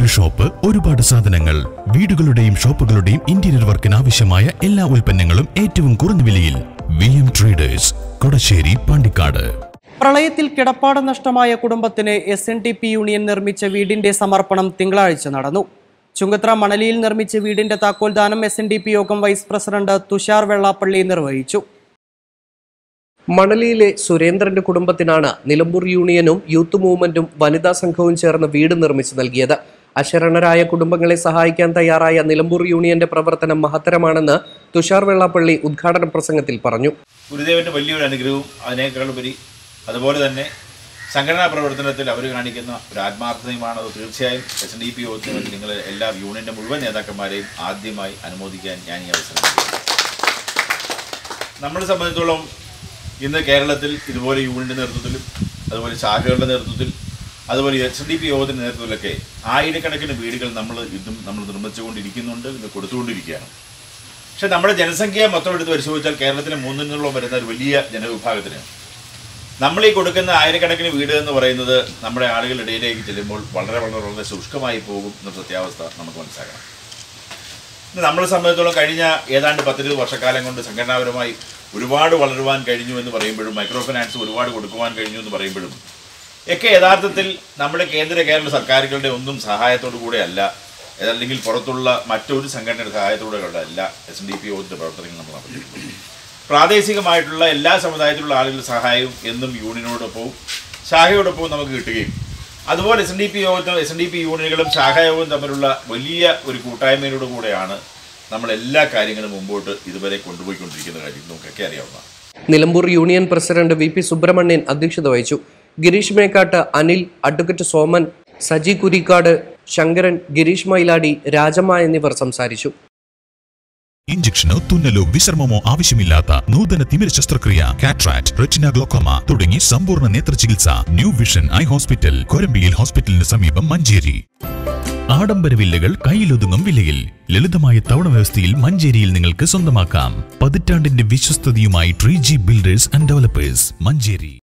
ഒരു ഷോപ്പ് ഒരുപാട് സാധനങ്ങൾ വീടുകളുടെയും ഷോപ്പുകളുടെയും ഇന്റീരിയർ വർക്കിന് ആവശ്യമായ എല്ലാ ഉൽപ്പന്നങ്ങളും ഏറ്റവും കുറഞ്ഞ വിലയിൽ V M traders Kodassery Pandikkad പ്രളയത്തിൽ കിടപ്പാടം നഷ്ടമായ കുടുംബത്തിന് S N T P union നിർമ്മിച്ച വീടിന്റെ സമർപ്പണം തിങ്കളാഴ്ച നടന്നു ചുങ്കത്ര മണലിയിൽ നിർമ്മിച്ച വീടിന്റെ താക്കോൽദാനം എസ് എൻ ഡി പി യോഗം വൈസ് പ്രസിഡന്റ് തുഷാർ വെള്ളാപ്പള്ളി നിർവഹിച്ചു മണലിയിലെ സുരേന്ദ്രന്റെ കുടുംബത്തിനാണ് നിലമ്പൂർ യൂണിയനും യൂത്ത് മൂവ്മെന്റും വനിതാ സംഘവും ചേർന്ന് വീട് നിർമ്മിച്ചു നൽകിയത് അശരണരായ കുടുംബങ്ങളെ സഹായിക്കാൻ തയ്യാറായ നിലമ്പൂർ യൂണിയന്റെ പ്രവർത്തനം മഹത്തരമാണെന്ന് തുഷാർ വെള്ളാപ്പള്ളി ഉദ്ഘാടന പ്രസംഗത്തിൽ പറഞ്ഞു ഗുരുദേവൻ്റെ വലിയൊരു അനുഗ്രഹവും അതിനേക്കാളുപരി അതുപോലെ തന്നെ സംഘടനാ പ്രവർത്തനത്തിൽ അവർ കാണിക്കുന്ന ഒരു ആത്മാർത്ഥതയുമാണ് അത് തീർച്ചയായും എസ് എൻ ഡി പി യോഗത്തിന് വേണ്ടി നിങ്ങൾ എല്ലാ യൂണിയൻ്റെ മുഴുവൻ നേതാക്കന്മാരെയും ആദ്യമായി അനുമോദിക്കാൻ ഞാൻ ഈ അവസരം നൽകുന്നു. നമ്മളെ സംബന്ധിച്ചോളം ഇന്ന് കേരളത്തിൽ ഇതുപോലെ യൂണിയൻ്റെ നേതൃത്വത്തിലും അതുപോലെ ശാഖകളുടെ നേതൃത്വത്തിൽ അതുപോലെ എസ് എൻ ഡി പി യോഗത്തിൻ്റെ നേതൃത്വത്തിലൊക്കെ ആയിരക്കണക്കിന് വീടുകൾ നമ്മൾ ഇതും നമ്മൾ നിർമ്മിച്ചുകൊണ്ടിരിക്കുന്നുണ്ട് ഇത് കൊടുത്തുകൊണ്ടിരിക്കുകയാണ് പക്ഷെ നമ്മുടെ ജനസംഖ്യ മൊത്തം എടുത്ത് പരിശോധിച്ചാൽ കേരളത്തിന് മൂന്നിനോളം വരുന്ന ഒരു വലിയ ജനവിഭാഗത്തിന് നമ്മൾ ഈ കൊടുക്കുന്ന ആയിരക്കണക്കിന് വീട് എന്ന് പറയുന്നത് നമ്മുടെ ആളുകളുടെ ഇടയിലേക്ക് ചെല്ലുമ്പോൾ വളരെ വളരെ വളരെ ശുഷ്കമായി പോകും എന്ന സത്യാവസ്ഥ നമുക്ക് മനസ്സിലാക്കണം ഇന്ന് നമ്മളെ സംബന്ധിച്ചോളം കഴിഞ്ഞ ഏതാണ്ട് പത്തിരുപത് വർഷക്കാലം കൊണ്ട് സംഘടനാപരമായി ഒരുപാട് വളരുവാൻ കഴിഞ്ഞു എന്ന് പറയുമ്പോഴും മൈക്രോ ഫിനാൻസ് ഒരുപാട് കൊടുക്കുവാൻ കഴിഞ്ഞു എന്ന് പറയുമ്പോഴും ഒക്കെ യഥാർത്ഥത്തിൽ നമ്മുടെ കേന്ദ്ര കേരള സർക്കാരുകളുടെ ഒന്നും സഹായത്തോടു കൂടെ അല്ല അതല്ലെങ്കിൽ പുറത്തുള്ള മറ്റൊരു സംഘടനയുടെ സഹായത്തോടെ അല്ല എസ് എൻ ഡി പി യോഗത്തിൻ്റെ പ്രവർത്തനങ്ങൾ നമ്മൾ നടത്തിയിട്ടുള്ളത് പ്രാദേശികമായിട്ടുള്ള എല്ലാ സമുദായത്തിലുള്ള ആളുകളുടെ സഹായവും എന്നും യൂണിയനോടൊപ്പവും ശാഖയോടൊപ്പവും നമുക്ക് കിട്ടുകയും അതുപോലെ എസ് എൻ ഡി പി യോഗത്തിനും എസ് എൻ ഡി പി യൂണിയനുകളും ശാഖായോഗവും തമ്മിലുള്ള വലിയ ഒരു കൂട്ടായ്മയിലൂടെ കൂടെയാണ് നമ്മൾ എല്ലാ കാര്യങ്ങളും മുമ്പോട്ട് ഇതുവരെ കൊണ്ടുപോയിക്കൊണ്ടിരിക്കുന്ന കാര്യം നമുക്കൊക്കെ അറിയാവുന്നതാണ് Nilambur union president V P Subrahmanyan അധ്യക്ഷത വഹിച്ചു ഗിരീഷ് മേക്കാട്ട് അനിൽ അഡ്വക്കേറ്റ് സോമൻ സജി കുരിക്കാട് ശങ്കരൻ ഗിരീഷ് മൈലാടി രാജമ്മ എന്നിവർ സംസാരിച്ചു ഇഞ്ചക്ഷനോ തുന്നലോ വിശ്രമമോ ആവശ്യമില്ലാത്ത നൂതന തിമിര ശസ്ത്രക്രിയ കാട്രാക്ട് റെറ്റിന ഗ്ലോക്കോമ തുടങ്ങി സമ്പൂർണ്ണ നേത്ര ചികിത്സ ന്യൂ വിഷൻ ഐ ഹോസ്പിറ്റൽ കൊരമ്പിയിൽ ഹോസ്പിറ്റലിന് സമീപം മഞ്ചേരി ആഡംബര വില്ലകൾ കയ്യിലൊതുങ്ങും വിലയിൽ ലളിതമായ തവണ വ്യവസ്ഥയിൽ മഞ്ചേരിയിൽ നിങ്ങൾക്ക് സ്വന്തമാക്കാം പതിറ്റാണ്ടിന്റെ വിശ്വസ്തതയുമായി tree G builders and developers Manjeri